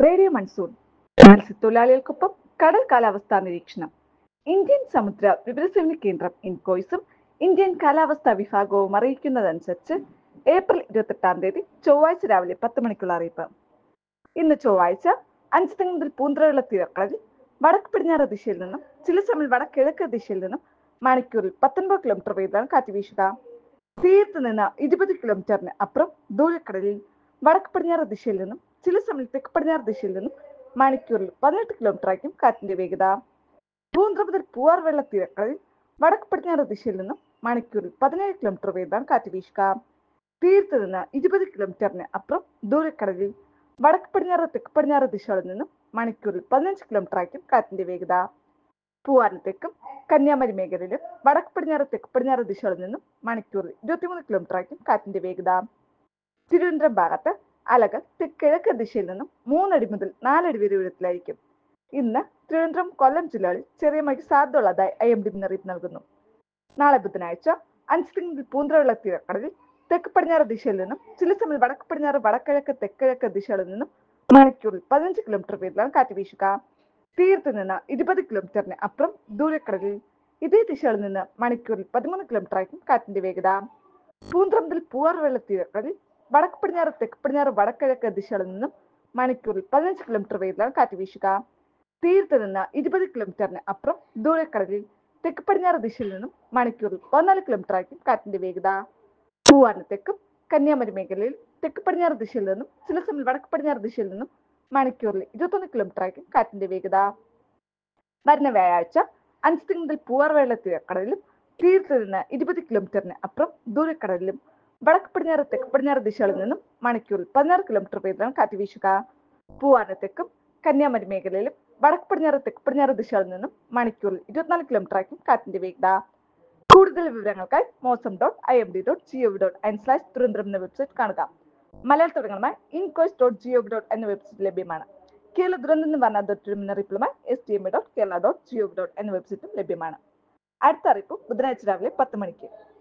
radio monsoon മത്സ്യത്തൊഴിലാളികൾക്കൊപ്പം കടൽ കാലാവസ്ഥാ നിരീക്ഷണം ഇന്ത്യൻ സമുദ്ര വിവരസേവന കേന്ദ്രം ഇൻകോയ്സും ഇന്ത്യൻ കാലാവസ്ഥാ വിഭാഗവും അറിയിക്കുന്നതനുസരിച്ച് ഏപ്രിൽ ഇരുപത്തെട്ടാം തീയതി ചൊവ്വാഴ്ച രാവിലെ പത്ത് മണിക്കുള്ള അറിയിപ്പ് ഇന്ന് ചൊവ്വാഴ്ച അഞ്ച് തെങ്ങ് മുതൽ പൂന്തറയുള്ള തീരക്കടലിൽ വടക്ക് പടിഞ്ഞാറ് ദിശയിൽ നിന്നും ചില സമയം വടക്കിഴക്ക് ദിശയിൽ നിന്നും മണിക്കൂറിൽ പത്തൊൻപത് കിലോമീറ്റർ വേഗതയാണ് കാറ്റ് വീശുക തീരത്ത് നിന്ന് ഇരുപത് കിലോമീറ്ററിന് അപ്പുറം ദൂരക്കടലിൽ വടക്ക് പടിഞ്ഞാറ് ദിശയിൽ നിന്നും ചില സമയം തെക്ക് പടിഞ്ഞാറ് ദിശയിൽ നിന്നും മണിക്കൂറിൽ പതിനെട്ട് കിലോമീറ്റർ ആയിരിക്കും കാറ്റിന്റെ വേഗത പൂന്തറ മുതൽ പൂവാർ വെള്ള തീരക്കടലിൽ വടക്ക് പടിഞ്ഞാറ് ദിശയിൽ നിന്നും മണിക്കൂറിൽ പതിനേഴ് കിലോമീറ്റർ വേഗതയാണ് കാറ്റ് വീശുക തീരത്ത് നിന്ന് ഇരുപത് കിലോമീറ്ററിന് അപ്പുറം ദൂരക്കടലിൽ വടക്ക് പടിഞ്ഞാറ് തെക്ക് പടിഞ്ഞാറ് ദിശകളിൽ നിന്നും മണിക്കൂറിൽ പതിനഞ്ച് കിലോമീറ്റർ ആയിരിക്കും കാറ്റിന്റെ വേഗത പൂവാറിന് തെക്കും കന്യാകുമാരി മേഖലയിലും വടക്ക് പടിഞ്ഞാറ് തെക്ക് പടിഞ്ഞാറ് ദിശകളിൽ നിന്നും മണിക്കൂറിൽ ഇരുപത്തിമൂന്ന് കിലോമീറ്റർ ആയിരിക്കും കാറ്റിന്റെ വേഗത തിരുവനന്തപുരം ഭാഗത്ത് അലകൾ തെക്കിഴക്ക് ദിശയിൽ നിന്നും മൂന്നടി മുതൽ നാലടി വരെ ഉയരത്തിലായിരിക്കും ഇന്ന് തിരുവനന്തപുരം കൊല്ലം ജില്ലകളിൽ ചെറിയ മഴയ്ക്ക് സാധ്യതയുള്ളതായി ഐ എം ഡി മുന്നറിയിപ്പ് നൽകുന്നു നാളെ ബുധനാഴ്ച അഞ്ച് തിങ്കൾ പൂന്തറയുള്ള തീരക്കടലിൽ തെക്ക് പടിഞ്ഞാറ് ദിശയിൽ നിന്നും ചില സമയം വടക്ക് പടിഞ്ഞാറ് വടക്കിഴക്ക് തെക്കിഴക്ക് ദിശകളിൽ നിന്നും മണിക്കൂറിൽ പതിനഞ്ച് കിലോമീറ്റർ വേഗത്തിലാണ് കാറ്റ് വീശുക തീരത്ത് നിന്ന് ഇരുപത് കിലോമീറ്ററിന് അപ്പുറം ദൂരക്കടലിൽ ഇതേ ദിശയിൽ നിന്ന് മണിക്കൂറിൽ പതിമൂന്ന് കിലോമീറ്റർ ആയിരിക്കും കാറ്റിന്റെ വേഗത പൂന്തറ മുതൽ പൂവാർ വെള്ള തീരക്കടലിൽ വടക്ക് പടിഞ്ഞാറ് തെക്ക് പടിഞ്ഞാറ് വടക്കിഴക്ക് ദിശകളിൽ നിന്നും മണിക്കൂറിൽ പതിനഞ്ച് കിലോമീറ്റർ വേഗത്തിലാണ് കാറ്റ് വീശുക തീരത്ത് നിന്ന് ഇരുപത് കിലോമീറ്ററിന് അപ്പുറം ദൂരക്കടലിൽ തെക്ക് പടിഞ്ഞാറ് ദിശയിൽ നിന്നും മണിക്കൂറിൽ പതിനാല് കിലോമീറ്റർ ആയിരിക്കും കാറ്റിന്റെ വേഗത പൂവാറിന് തെക്കും കന്യാകുമാരി മേഖലയിൽ തെക്ക് പടിഞ്ഞാറ് ദിശയിൽ നിന്നും ചില സമയം വടക്ക് പടിഞ്ഞാറ് ദിശയിൽ നിന്നും മണിക്കൂറിൽ ഇരുപത്തൊന്ന് കിലോമീറ്റർ ആയിരിക്കും കാറ്റിന്റെ വേഗത വരുന്ന വ്യാഴാഴ്ച അഞ്ച് തിങ്കൾ മുതൽ പൂവാർ വെള്ള തീരക്കടലിലും തീരത്ത് നിന്ന് ഇരുപത് കിലോമീറ്ററിന് അപ്പുറം ദൂരക്കടലിലും വടക്ക് പടിഞ്ഞാറ് തെക്ക് പടിഞ്ഞാറ് ദിശകളിൽ നിന്നും മണിക്കൂറിൽ പതിനാറ് കിലോമീറ്റർ വേഗത്തിലാണ് കാറ്റ് വീശുക പൂവാറിന് തെക്കും കന്യാകുമാരി മേഖലയിലും വടക്ക് പടിഞ്ഞാറ് തെക്ക് പടിഞ്ഞാറ് ദിശകളിൽ നിന്നും മണിക്കൂറിൽ ഇരുപത്തിനാല് കിലോമീറ്റർ ആയിരിക്കും കാറ്റിന്റെ വേഗത കൂടുതൽ വിവരങ്ങൾക്കായി Mausam dot I M D dot G O V dot in slash Thiruvananthapuram എന്ന വെബ്സൈറ്റ് കാണുക മലയാളത്തോടങ്ങളുമായി INCOIS dot G O V dot എന്ന വെബ്സൈറ്റ് ലഭ്യമാണ് കേരള ദുരന്തം നിവാരണ അതോറിറ്റി മുന്നറിയിപ്പുമായി S T M dot Kerala dot G O V dot എന്ന വെബ്സൈറ്റും ലഭ്യമാണ് അടുത്ത അറിയിപ്പ് ബുധനാഴ്ച രാവിലെ പത്ത് മണിക്ക്